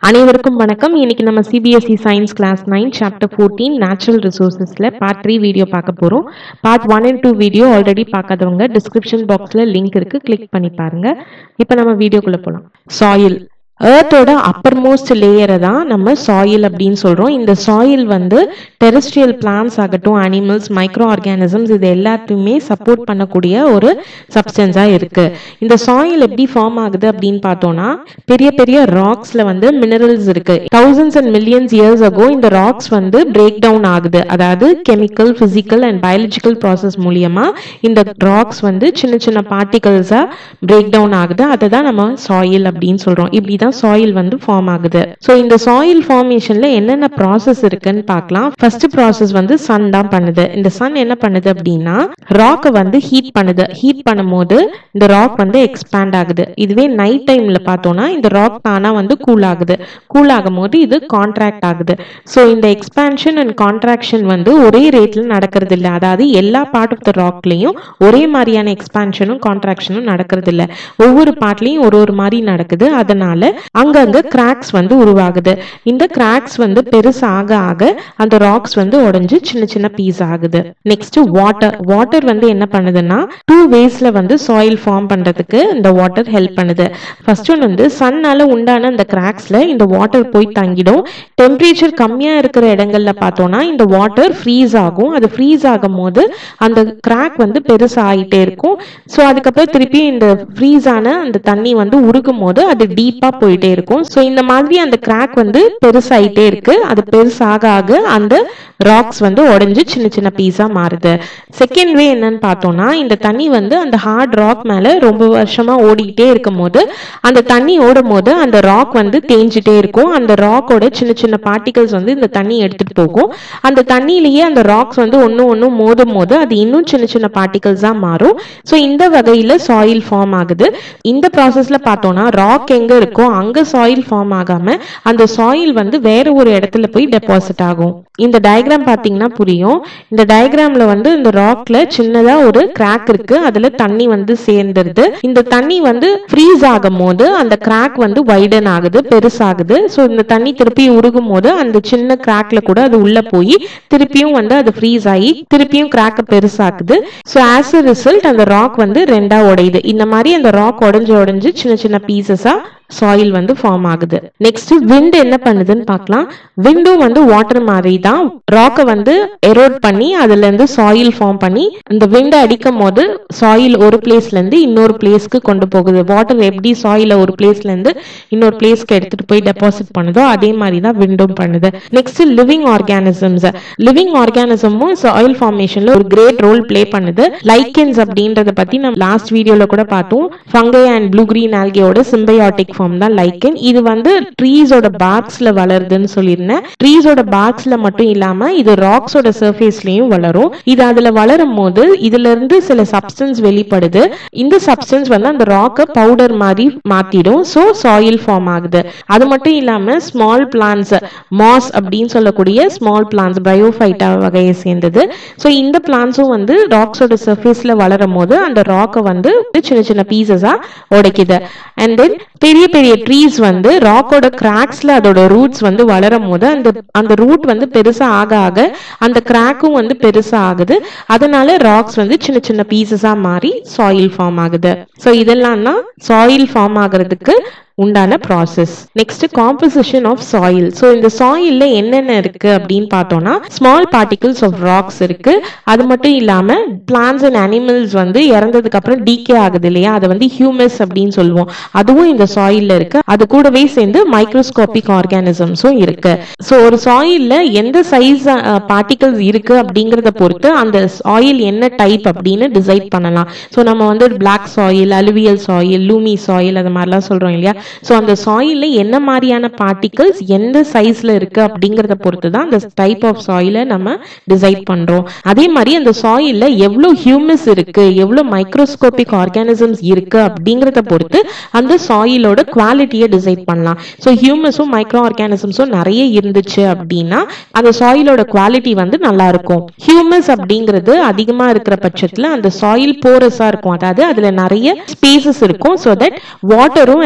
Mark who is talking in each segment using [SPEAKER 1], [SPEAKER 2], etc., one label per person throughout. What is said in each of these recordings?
[SPEAKER 1] அனைவருக்கும் வணக்கம் இன்னைக்கு நம்ம CBSE science class nine chapter fourteen natural ரிசோர்சஸில் பார்ட் த்ரீ வீடியோ பார்க்க போகிறோம் part one and two video already பார்க்காதவங்க டிஸ்கிரிப்ஷன் பாக்ஸில் லிங்க் இருக்குது கிளிக் பண்ணி பாருங்க இப்போ நம்ம வீடியோக்குள்ளே போகலாம் சாயில் ஏர்த்தோட அப்பர் மோஸ்ட் லேயரை தான் நம்ம சாயில் அப்படின்னு சொல்கிறோம் இந்த சாயில் வந்து டெரிஸ்ட்ரியல் பிளான்ஸ் ஆகட்டும் அனிமல்ஸ் மைக்ரோ ஆர்கானிசம்ஸ் இது எல்லாத்தையுமே சப்போர்ட் பண்ணக்கூடிய ஒரு சப்ஸ்டன்ஸாக இருக்குது இந்த சாயில் எப்படி ஃபார்ம் ஆகுது அப்படின்னு பார்த்தோம்னா பெரிய பெரிய ராக்ஸில் வந்து மினரல்ஸ் இருக்கு thousands and millions years ago இந்த ராக்ஸ் வந்து பிரேக் டவுன் ஆகுது அதாவது chemical physical and biological process மூலியமா இந்த ராக்ஸ் வந்து சின்ன சின்ன பார்ட்டிகல்ஸாக பிரேக் டவுன் ஆகுது அதை தான் நம்ம சாயில் அப்படின்னு சொல்கிறோம் இப்படி தான் சாயில் வந்து ஃபார்ம் ஆகுது ஸோ இந்த சாயில் ஃபார்மேஷன்ல என்னென்ன ப்ராசஸ் இருக்குன்னு பார்க்கலாம் ஃபர்ஸ்ட் ப்ராசஸ் வந்து சன் தான் பண்ணுது இந்த சன் என்ன பண்ணுது அப்படின்னா ராக்கை வந்து ஹீட் பண்ணுது ஹீட் பண்ணும்போது இந்த ராக் வந்து எக்ஸ்பேண்ட் ஆகுது இதுவே நைட் டைம்ல பார்த்தோம்னா இந்த ராக் தானா வந்து கூல் ஆகுது கூல் ஆகும் போது இது கான்ட்ராக்ட் ஆகுது ஸோ இந்த எக்ஸ்பேன்ஷன் அண்ட் கான்ட்ராக்ஷன் வந்து ஒரே ரேட்ல நடக்கிறது இல்லை அதாவது எல்லா பார்ட் ஆஃப் த ராக்லையும் ஒரே மாதிரியான எக்ஸ்பேன்ஷனும் கான்ட்ராக்ஷனும் நடக்கிறது இல்லை ஒவ்வொரு பார்ட்லையும் ஒரு ஒரு மாதிரி நடக்குது அதனால அங்கங்க கிராக்ஸ் வந்து உருவாகுது இந்த கிராக்ஸ் வந்து பெருசு ஆக ஆக அந்த ராக்ஸ் வந்து உடைஞ்சு சின்ன சின்ன பீஸ் ஆகுது நெக்ஸ்ட் வாட்டர் வாட்டர் வந்து என்ன பண்ணுதுன்னா டூ வேஸ்ல வந்து சாயில் ஃபார்ம் பண்றதுக்கு இந்த வாட்டர் ஹெல்ப் பண்ணுது ஃபர்ஸ்ட் ஒன் வந்து சன்னால உண்டான அந்த கிராக்ஸ்ல இந்த வாட்டர் போய் தங்கிடும் டெம்பரேச்சர் கம்மியா இருக்கிற இடங்கள்ல பார்த்தோம்னா இந்த வாட்டர் ஃப்ரீஸ் ஆகும் அது ஃப்ரீஸ் ஆகும் போது அந்த கிராக் வந்து பெருசு ஆகிட்டே இருக்கும் ஸோ அதுக்கப்புறம் திருப்பி இந்த ஃப்ரீஸ் ஆன அந்த தண்ணி வந்து உருகும் போது அது டீப்பா போயிட்டே இருக்கும் ஸோ இந்த மாதிரி அந்த கிராக் வந்து பெருசாயிட்டே இருக்கு அது பெருசாக ஆக அந்த ராக்ஸ் வந்து உடைஞ்சு சின்ன சின்ன பீஸா மாறுது செகண்ட் வே என்னன்னு பார்த்தோம்னா இந்த தண்ணி வந்து அந்த ஹார்ட் ராக் மேல ரொம்ப வருஷமா ஓடிக்கிட்டே இருக்கும் போது அந்த தண்ணி ஓடும் போது அந்த ராக் வந்து தேஞ்சிட்டே இருக்கும் அந்த ராக்கோட சின்ன சின்ன பார்ட்டிகல்ஸ் வந்து இந்த தண்ணி எடுத்துட்டு போகும் அந்த தண்ணியிலேயே அந்த ராக்ஸ் வந்து ஒன்று ஒன்று மோதும் போது அது இன்னும் சின்ன சின்ன பார்ட்டிகல்ஸாக மாறும் ஸோ இந்த வகையில் சாயில் ஃபார்ம் ஆகுது இந்த ப்ராசஸ்ல பார்த்தோம்னா ராக் எங்க இருக்கோ அங்க சாயில் ஃபார்ம் ஆகாம அந்த சாயில் வந்து வேற ஒரு இடத்துல போய் டெபாசிட் ஆகும் இந்த டயக்ராம் பார்த்தீங்கன்னா புரியும் இந்த டயக்ராம்ல வந்து இந்த ராக்ல சின்னதா ஒரு கிராக் இருக்கு அதுல தண்ணி வந்து சேர்ந்துருது இந்த தண்ணி வந்து ஃப்ரீஸ் ஆகும் போது அந்த கிராக் வந்து வைடன் ஆகுது பெருசாகுது ஸோ இந்த தண்ணி திருப்பி உருகும் போது அந்த சின்ன கிராக்ல கூட அது உள்ள போய் திருப்பியும் வந்து அது ஃப்ரீஸ் ஆகி திருப்பியும் கிராக்க பெருசாக்குது ஸோ ஆஸ் அ ரிசல்ட் அந்த ராக் வந்து ரெண்டா உடையுது இந்த மாதிரி அந்த ராக் உடைஞ்சு உடைஞ்சு சின்ன சின்ன பீசஸா சாயில் வந்து ஃபார்ம் ஆகுது நெக்ஸ்ட் விண்ட் என்ன பண்ணுதுன்னு பார்க்கலாம் விண்டும் வந்து வாட்டர் மாதிரி தான் ராக்கை வந்து எரோட் பண்ணி அதுல இருந்து சாயில் ஃபார்ம் பண்ணி இந்த விண்ட் அடிக்கும் போது சாயில் ஒரு பிளேஸ்ல இருந்து இன்னொரு பிளேஸ்க்கு கொண்டு போகுது வாட்டர் எப்படி சாயில ஒரு பிளேஸ்ல இருந்து இன்னொரு பிளேஸ்க்கு எடுத்துட்டு போய் டெபாசிட் பண்ணுதோ அதே மாதிரி தான் விண்டும் பண்ணுது நெக்ஸ்ட் லிவிங் ஆர்கானிசம்ஸ் லிவிங் ஆர்கானிசமும் சாயில் ஃபார்மேஷன்ல ஒரு கிரேட் ரோல் பிளே பண்ணுது லைக்கன்ஸ் அப்படின்றத பத்தி நம்ம லாஸ்ட் வீடியோல கூட பார்த்தோம் ஃபங்கை அண்ட் ப்ளூ கிரீன் ஆல்கியோட சிம்பையாட்டிக் ஃபார்ம் தான் லைக்கன் இது வந்து ட்ரீஸோட பார்க்ஸ்ல வளருதுன்னு சொல்லியிருந்தேன் ட்ரீஸோட பார்க்ஸ்ல மட்டும் இல்லாம இது ராக்ஸோட சர்ஃபேஸ்லயும் வளரும் இது அதுல வளரும் போது இதுல இருந்து சில சப்ஸ்டன்ஸ் வெளிப்படுது இந்த சப்ஸ்டன்ஸ் வந்து அந்த ராக்கை பவுடர் மாதிரி மாத்திடும் ஸோ சாயில் ஃபார்ம் ஆகுது அது மட்டும் இல்லாம ஸ்மால் பிளான்ஸ் மாஸ் அப்படின்னு சொல்லக்கூடிய ஸ்மால் பிளான்ஸ் பயோஃபைட்டா வகையை சேர்ந்தது ஸோ இந்த பிளான்ஸும் வந்து ராக்ஸோட சர்ஃபேஸ்ல வளரும் போது அந்த ராக்கை வந்து சின்ன சின்ன பீசஸா உடைக்குது அண்ட் தென் பெரிய பெரிய ட்ரீஸ் வந்து ராக்கோட கிராக்ஸ்ல அதோட ரூட்ஸ் வந்து வளரும் போது அந்த அந்த ரூட் வந்து பெருசா ஆக ஆக அந்த கிராக்கும் வந்து பெருசா ஆகுது அதனால ராக்ஸ் வந்து சின்ன சின்ன பீசஸா மாறி சாயில் ஃபார்ம் ஆகுது ஸோ இதெல்லாம் தான் சாயில் ஃபார்ம் ஆகுறதுக்கு உண்டான process next composition of soil so இந்த சாயில்ல என்னென்ன இருக்கு அப்படின்னு பார்த்தோம்னா ஸ்மால் பார்ட்டிகல்ஸ் ஆஃப் ராக்ஸ் இருக்கு அது மட்டும் இல்லாம பிளான்ஸ் அண்ட் அனிமல்ஸ் வந்து இறந்ததுக்கு அப்புறம் டீகே ஆகுது இல்லையா அதை வந்து ஹியூமஸ் அப்படின்னு சொல்லுவோம் அதுவும் இந்த சாயில்ல இருக்கு அது கூடவே சேர்ந்து மைக்ரோஸ்கோபிக் ஆர்கானிசம்ஸும் இருக்கு ஸோ ஒரு சாயில்ல எந்த சைஸ் பார்ட்டிகல்ஸ் இருக்கு அப்படிங்கறத பொறுத்து அந்த சாயில் என்ன டைப் அப்படின்னு டிசைட் பண்ணலாம் ஸோ நம்ம வந்து black soil alluvial soil loamy soil அது மாதிரிலாம் சொல்றோம் இல்லையா ஸோ அந்த சாயில்ல என்ன மாதிரியான பார்ட்டிகல்ஸ் எந்த சைஸ்ல இருக்கு அப்படிங்கறத பொறுத்து தான் அந்த டைப் ஆஃப் சாயிலை நம்ம டிசைட் பண்றோம் அதே மாதிரி அந்த சாயில்ல எவ்வளோ ஹியூமஸ் இருக்கு எவ்வளோ மைக்ரோஸ்கோபிக் ஆர்கானிசம்ஸ் இருக்கு அப்படிங்கறத பொறுத்து அந்த சாயிலோட குவாலிட்டியை டிசைட் பண்ணலாம் ஸோ ஹியூமஸும் மைக்ரோ ஆர்கானிசம்ஸும் நிறைய இருந்துச்சு அப்படின்னா அந்த சாயிலோட குவாலிட்டி வந்து நல்லா இருக்கும் ஹியூமஸ் அப்படிங்கிறது அதிகமா இருக்கிற பட்சத்துல அந்த சாயில் போரஸா இருக்கும் அதாவது அதுல நிறைய ஸ்பேசஸ் இருக்கும் ஸோ தட் வாட்டரும் ஏரும்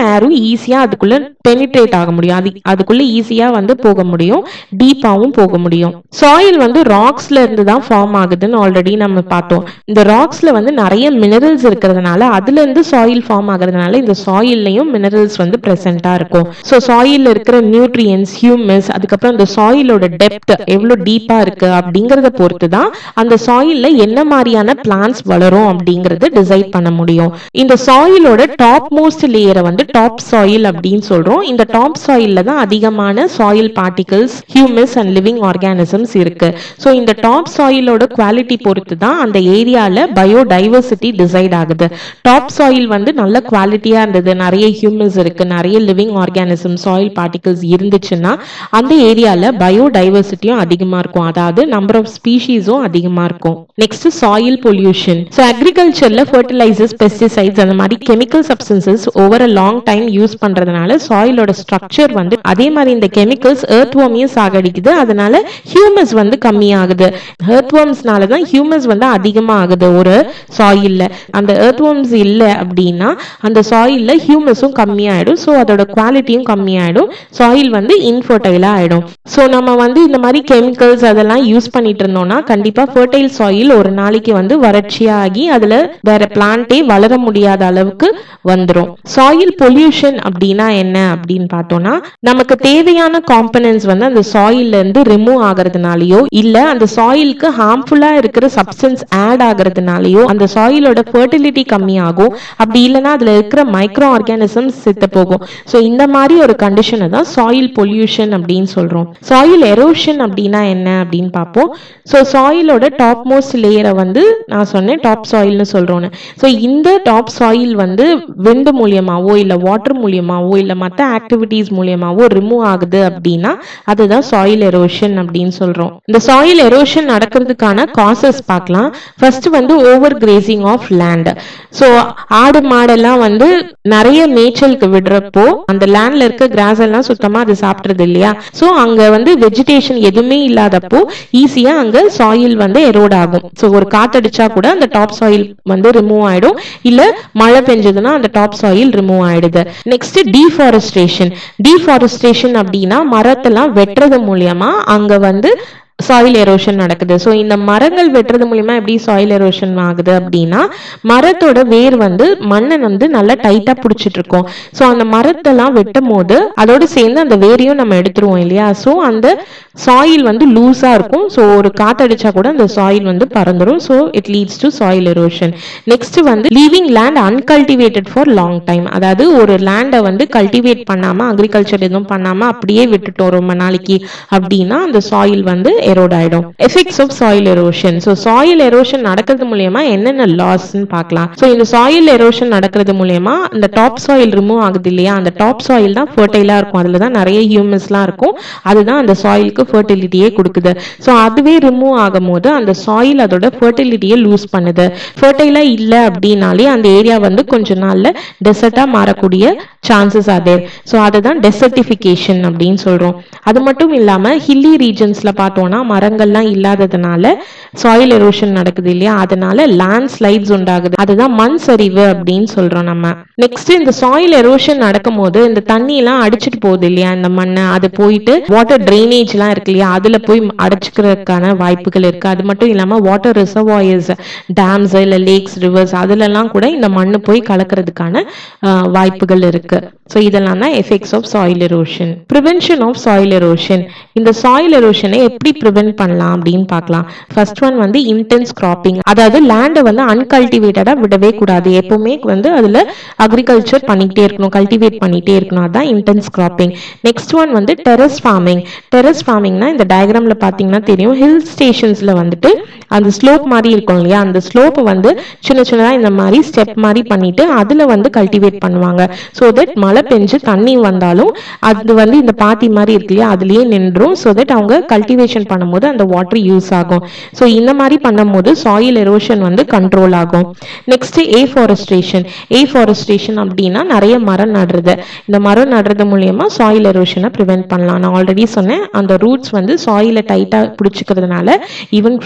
[SPEAKER 1] ஈஸியாக அதுக்குள்ள பெனிட்ரேட் ஆக முடியும் அது அதுக்குள்ள ஈஸியாக வந்து போக முடியும் டீப்பாகவும் போக முடியும் சாயில் வந்து ராக்ஸ்ல இருந்து தான் ஃபார்ம் ஆகுதுன்னு ஆல்ரெடி நம்ம பார்த்தோம் இந்த ராக்ஸ்ல வந்து நிறைய மினரல்ஸ் இருக்கிறதுனால அதுல இருந்து சாயில் ஃபார்ம் ஆகுறதுனால இந்த சாயில்லையும் மினரல்ஸ் வந்து பிரசண்டா இருக்கும் ஸோ சாயில்ல இருக்கிற நியூட்ரியன்ஸ் ஹியூமஸ் அதுக்கப்புறம் இந்த சாயிலோட டெப்த் எவ்வளோ டீப்பா இருக்கு அப்படிங்கறத பொறுத்து தான் அந்த சாயில்ல என்ன மாதிரியான பிளான்ஸ் வளரும் அப்படிங்கறத டிசைட் பண்ண முடியும் இந்த சாயிலோட டாப் மோஸ்ட் லேயரை வந்து டாப் சாயில் அப்படின்னு சொல்றோம் இந்த டாப் சாயில்ல தான் அதிகமான soil particles humus and living organisms இருக்கு ஸோ இந்த டாப் சாயிலோட குவாலிட்டி பொறுத்து தான் அந்த ஏரியால பயோடைவர்சிட்டி டிசைட் ஆகுது டாப் சாயில் வந்து நல்ல குவாலிட்டியா இருந்தது நிறைய ஹியூமஸ் இருக்கு நிறைய லிவிங் ஆர்கானிசம் சாயில் பார்ட்டிகல்ஸ் இருந்துச்சுன்னா அந்த ஏரியால பயோடைவர்சிட்டியும் அதிகமா இருக்கும் அதாவது நம்பர் ஆஃப் ஸ்பீஷீஸும் அதிகமா இருக்கும் நெக்ஸ்ட் சாயில் பொல்யூஷன் ஸோ அக்ரிகல்ச்சர்ல ஃபர்டிலைசர்ஸ் பெஸ்டிசைட்ஸ் அந்த மாதிரி chemical substances over a long time use பண்றதுனால சாயிலோட ஸ்ட்ரக்சர் வந்து அதே மாதிரி இந்த கெமிக்கல்ஸ் எர்த்வார்மையும் சாகடிக்குது அதனால ஹியூமஸ் வந்து கம்மியாகுது எர்த்வார்ம்ஸ்னால தான் ஹியூமஸ் வந்து அதிகமாகுது ஒரு சாயில்ல அந்த எர்த்வார்ம்ஸ் இல்லை அப்படின்னா அந்த சாயில்ல ஹியூமஸும் கம்மியாயிடும் ஸோ அதோட குவாலிட்டியும் கம்மியாயிடும் சாயில் வந்து இன்ஃபர்டைலா ஆயிடும் ஸோ நம்ம வந்து இந்த மாதிரி கெமிக்கல்ஸ் அதெல்லாம் யூஸ் பண்ணிட்டு இருந்தோம்னா கண்டிப்பா ஃபர்டைல் சாயில் ஒரு நாளைக்கு வந்து வறட்சியாகி அதுல வேற பிளான்ட்டே வளர முடியாத அளவுக்கு வந்துடும் சாயில் பொல்யூஷன் அப்படின்னா என்ன அப்படின்னு பார்த்தோம்னா நமக்கு தேவையான காம்பனன்ஸ் வந்து அந்த சாயில்ல இருந்து ரிமூவ் ஆகிறதுனாலயோ இல்ல அந்த சாயிலுக்கு ஹார்ம்ஃபுல்லா இருக்கிற சப்ஸ்டன்ஸ் ஆட் ஆகிறதுனாலயோ அந்த சாயிலோட ஃபர்டிலிட்டி கம்மியாகும் அப்படி இல்லைன்னா அதுல இருக்கிற மைக்ரோ ஆர்கானிசம்ஸ் செத்து போகும் ஸோ இந்த மாதிரி ஒரு கண்டிஷனை தான் சாயில் பொல்யூஷன் அப்படின்னு சொல்றோம் சாயில் எரோஷன் அப்படின்னா என்ன அப்படின்னு பார்ப்போம் ஸோ சாயிலோட டாப் மோஸ்ட் லேயரை வந்து நான் சொன்னேன் டாப் சாயில்னு சொல்றோன்னு ஸோ இந்த டாப் சாயில் வந்து விண்டு மூலியமாவோ இல்லை வாட்டர் மூலியமாவோ இல்லை மற்ற ஆக்டிவிட்டீஸ் மூலியமாவோ ரிமூவ் ஆகுது அப்படின்னா அதுதான் சாயில் எரோஷன் அப்படின்னு சொல்றோம் இந்த சாயில் எரோஷன் நடக்கிறதுக்கான காசஸ் பார்க்கலாம் ஃபர்ஸ்ட் வந்து overgrazing of land so ஆடு மாடெல்லாம் வந்து நிறைய மேய்ச்சலுக்கு விடுறப்போ அந்த லேண்ட்ல இருக்க கிராஸ் எல்லாம் சுத்தமா அது சாப்பிட்றது இல்லையா ஸோ அங்க வந்து வெஜிடேஷன் எதுவுமே இல்லாதப்போ ஈஸியா அங்க சாயில் வந்து எரோட் ஆகும் ஸோ ஒரு காத்தடிச்சா கூட அந்த டாப் சாயில் வந்து ரிமூவ் ஆயிடும் இல்ல மழை பெஞ்சதுன்னா அந்த டாப் சாயில் ரிமூவ் ஆயிடுது நெக்ஸ்ட் டீஃபாரஸ்ட்ரேஷன் டீஃபாரஸ்ட்ரேஷன் அப்படின்னா மரத்தெல்லாம் வெட்டுறது மூலியமா அங்க வந்து சாயில் எரோஷன் நடக்குது ஸோ இந்த மரங்கள் வெட்டுறது மூலியமா எப்படி சாயில் எரோஷன் ஆகுது அப்படின்னா மரத்தோட வேர் வந்து மண்ணை வந்து நல்லா டைட்டா பிடிச்சிட்டு இருக்கும் ஸோ அந்த மரத்தெல்லாம் வெட்டும் போது அதோட சேர்ந்து அந்த வேரையும் நம்ம எடுத்துருவோம் இல்லையா ஸோ அந்த சாயில் வந்து லூஸா இருக்கும் ஸோ ஒரு காத்தடிச்சா கூட அந்த சாயில் வந்து பறந்துடும் so it leads to soil erosion next வந்து leaving land uncultivated for long time அதாவது ஒரு லேண்டை வந்து கல்டிவேட் பண்ணாம அக்ரிகல்ச்சர் எதுவும் பண்ணாம அப்படியே விட்டுட்டோம் ரொம்ப நாளைக்கு அப்படின்னா அந்த சாயில் வந்து எரோட் ஆயிடும் effects of soil erosion so soil erosion நடக்கிறது மூலியமா என்னென்ன லாஸ்ன்னு பார்க்கலாம் ஸோ இந்த சாயில் எரோஷன் நடக்கிறது மூலியமா இந்த டாப் சாயில் ரிமூவ் ஆகுது இல்லையா அந்த டாப் சாயில் தான் ஃபர்டைலா இருக்கும் அதுல தான் நிறைய ஹியூமன்ஸ்லாம் இருக்கும் அதுதான் அந்த சாயிலுக்கு ஃபர்டிலிட்டியே கொடுக்குது ஸோ அதுவே ரிமூவ் ஆகும் போது அந்த சாயில் அதோட ஃபர்டிலிட்டியை லூஸ் பண்ணுது ஃபர்டைலா இல்லை அப்படின்னாலே அந்த ஏரியா வந்து கொஞ்ச நாள்ல டெசர்ட்டா மாறக்கூடிய சான்சஸ் அதே ஸோ அதுதான் டெசர்டிஃபிகேஷன் அப்படின்னு சொல்றோம் அது மட்டும் இல்லாம ஹில்லி ரீஜன்ஸ்ல பார்த்தோம்னா மரங்கள்லாம் இல்லாததுனால சாயில் எரோஷன் நடக்குது இல்லையா அதனால லேண்ட் ஸ்லைட்ஸ் உண்டாகுது அதுதான் மண் சரிவு அப்படின்னு சொல்றோம் நம்ம நெக்ஸ்ட் இந்த சாயில் எரோஷன் நடக்கும் போது இந்த தண்ணி எல்லாம் அடிச்சிட்டு போகுது இல்லையா இந்த மண்ணை அது போயிட்டு வாட்டர் ட்ரைனேஜ் எல்லாம் இருக்கு இல்லையா அதுல போய் அடைச்சிக்கிறதுக்கான வாய்ப்புகள் இருக்கு அது மட்டும் இல்லாம வாட்டர் ரிசர்வாயர்ஸ் டேம்ஸ் இல்ல லேக்ஸ் ரிவர்ஸ் அதுல எல்லாம் கூட இந்த மண்ணு போய் கலக்கிறதுக்கான ஆஹ், வாய்ப்புகள் இருக்கு ஸோ இதெல்லாம் தான் effects of soil erosion prevention of soil erosion இந்த சாயில் எரோஷனை எப்படி ப்ரிவென்ட் பண்ணலாம் அப்படின்னு பார்க்கலாம் ஃபர்ஸ்ட் ஒன் வந்து இன்டென்ஸ் கிராப்பிங் அதாவது லேண்டை வந்து அன்கல்டிவேட்டடா விடவே கூடாது எப்பவுமே வந்து அதுல அக்ரிகல்ச்சர் பண்ணிக்கிட்டே இருக்கணும் கல்டிவேட் பண்ணிட்டே இருக்கணும் அதான் இன்டென்ஸ் கிராப்பிங் நெக்ஸ்ட் ஒன் வந்து டெரஸ் ஃபார்மிங் டெரஸ் ஃபார்மிங்னா இந்த டயக்ராம்ல பாத்தீங்கன்னா தெரியும் ஹில் ஸ்டேஷன்ஸ்ல வந்துட்டு அந்த ஸ்லோப் மாதிரி இருக்கும் இல்லையா அந்த ஸ்லோப் வந்து சின்ன சின்னதா இந்த மாதிரி ஸ்டெப் மாதிரி பண்ணிட்டு அதுல வந்து கல்டிவேட் பண்ணுவாங்க ஸோ தட் மழை பெஞ்சு தண்ணி வந்தாலும் அது வந்து இந்த பாத்தி மாதிரி இருக்கு இல்லையா அதுலயே நின்றும் ஸோ தட் அவங்க கல்டிவேஷன் பண்ணும்போது அந்த வாட்டர் யூஸ் ஆகும் ஸோ இந்த மாதிரி பண்ணும்போது சாயில் எரோஷன் வந்து கண்ட்ரோல் ஆகும் next afforestation afforestation அப்படின்னா நிறைய மரம் நடுறது இந்த மரம் நடுறது மூலியமா சாயில் எரோஷனை ப்ரிவென்ட் பண்ணலாம் நான் ஆல்ரெடி சொன்னேன் அந்த ரூட்ஸ் வந்து சாயில டைட்டா பிடிச்சிக்கிறதுனால ஈவன் ஃப்ளட்ஸ் வந்தாலும்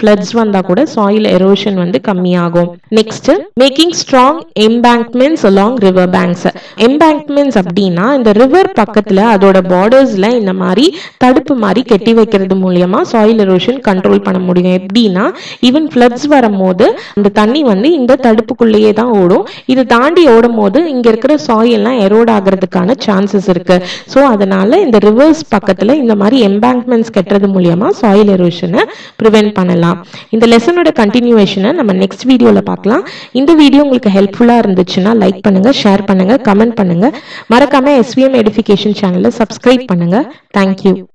[SPEAKER 1] இருந்தால் கூட சாயில் எரோஷன் வந்து கம்மியாகும் next making strong embankments along river banks embankments அப்படின்னா இந்த ரிவர் பக்கத்தில் அதோட பார்டர்ஸில் இந்த மாதிரி தடுப்பு மாதிரி கெட்டி வைக்கிறது மூலியமா சாயில் எரோஷன் கண்ட்ரோல் பண்ண முடியும் எப்படின்னா ஈவன் ஃப்ளட்ஸ் வரும்போது அந்த தண்ணி வந்து இந்த தடுப்புக்குள்ளேயே தான் ஓடும் இது தாண்டி ஓடும் போது இங்க இருக்கிற சாயில்லாம் எரோட் ஆகிறதுக்கான சான்சஸ் இருக்கு ஸோ அதனால இந்த ரிவர்ஸ் பக்கத்துல இந்த மாதிரி எம்பேங்க்மெண்ட்ஸ் கட்டுறது மூலியமா சாயில் எரோஷனை ப்ரிவென்ட் பண்ணலாம் இந்த லெசனோட கண்டினியூவேஷனை நம்ம நெக்ஸ்ட் வீடியோல பார்க்கலாம் இந்த வீடியோ உங்களுக்கு ஹெல்ப்ஃபுல்லா இருந்துச்சுன்னா லைக் பண்ணுங்க ஷேர் பண்ணுங்க கமெண்ட் பண்ணுங்க மறக்காம எஸ்விஎம் எடுஃபிகேஷன் சேனலை சப்ஸ்கிரைப் பண்ணுங்க தேங்க்யூ